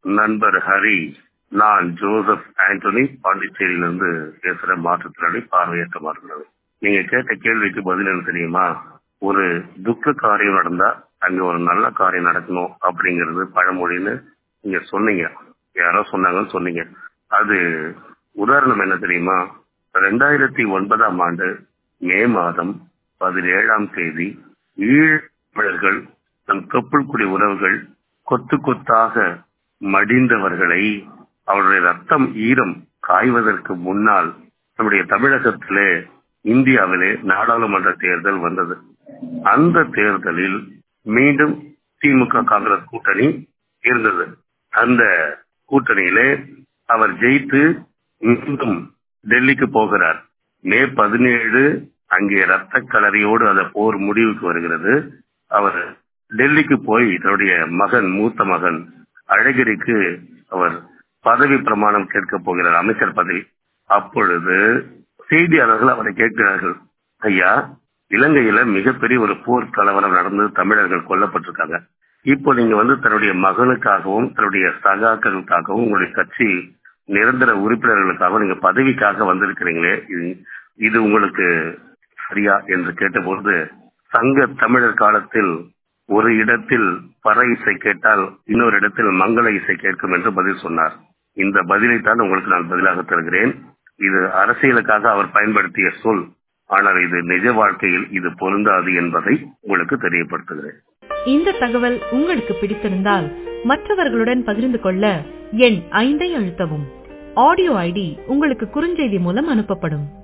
நண்பர் ஹரி நான் ஜோசப் ஆண்டனி பாண்டிச்சேரியிலிருந்து பேசுற மாற்றுத்திறனாளி பார்வையற்ற மாற்றுத்திறனாளி நீங்க கேட்ட கேள்விக்கு பதில் என்ன தெரியுமா ஒரு துக்க காரியம் நடந்தா அங்க ஒரு நல்ல காரியம் நடக்கணும் அப்படிங்கிறது பழமொழின்னு நீங்க சொன்னீங்க யாரோ சொன்னாங்கன்னு சொன்னீங்க அது உதாரணம் என்ன தெரியுமா ரெண்டாயிரத்தி ஒன்பதாம் ஆண்டு மே மாதம் பதினேழாம் தேதி ஈழர்கள் நம் தொப்புள்குடி உறவுகள் கொத்து கொத்தாக மடிந்தவர்களை அவருடைய ரத்தம் ஈரம் காய்வதற்கு முன்னால் நம்முடைய தமிழகத்திலே இந்தியாவிலே நாடாளுமன்ற தேர்தல் வந்தது அந்த தேர்தலில் மீண்டும் திமுக காங்கிரஸ் கூட்டணி இருந்தது அந்த கூட்டணியிலே அவர் ஜெயித்து மீண்டும் டெல்லிக்கு போகிறார் மே பதினேழு அங்கே ரத்த கலரியோடு அந்த போர் முடிவுக்கு வருகிறது அவர் டெல்லிக்கு போய் தன்னுடைய மகன் மூத்த மகன் அழகிரிக்கு அவர் பதவி பிரமாணம் கேட்க போகிறார் அமைச்சர் பதவி அப்பொழுது செய்தியாளர்கள் அவரை கேட்கிறார்கள் ஐயா இலங்கையில மிகப்பெரிய ஒரு போர் கலவரம் நடந்து தமிழர்கள் கொல்லப்பட்டிருக்காங்க இப்போ நீங்க வந்து தன்னுடைய மகனுக்காகவும் தன்னுடைய சகாக்களுக்காகவும் உங்களுடைய கட்சி நிரந்தர உறுப்பினர்களுக்காகவும் நீங்க பதவிக்காக வந்திருக்கிறீங்களே இது உங்களுக்கு சரியா என்று கேட்டபோது சங்க தமிழர் காலத்தில் ஒரு இடத்தில் பற இசை கேட்டால் இன்னொரு இடத்தில் மங்கள இசை கேட்கும் என்று பதில் சொன்னார் இந்த பதிலை தான் உங்களுக்கு நான் பதிலாக தருகிறேன் இது அரசியலுக்காக அவர் பயன்படுத்திய சொல் ஆனால் இது நிஜ வாழ்க்கையில் இது பொருந்தாது என்பதை உங்களுக்கு தெரியப்படுத்துகிறேன் இந்த தகவல் உங்களுக்கு பிடித்திருந்தால் மற்றவர்களுடன் பகிர்ந்து கொள்ள எண் ஐந்தை அழுத்தவும் ஆடியோ ஐடி உங்களுக்கு குறுஞ்செய்தி மூலம் அனுப்பப்படும்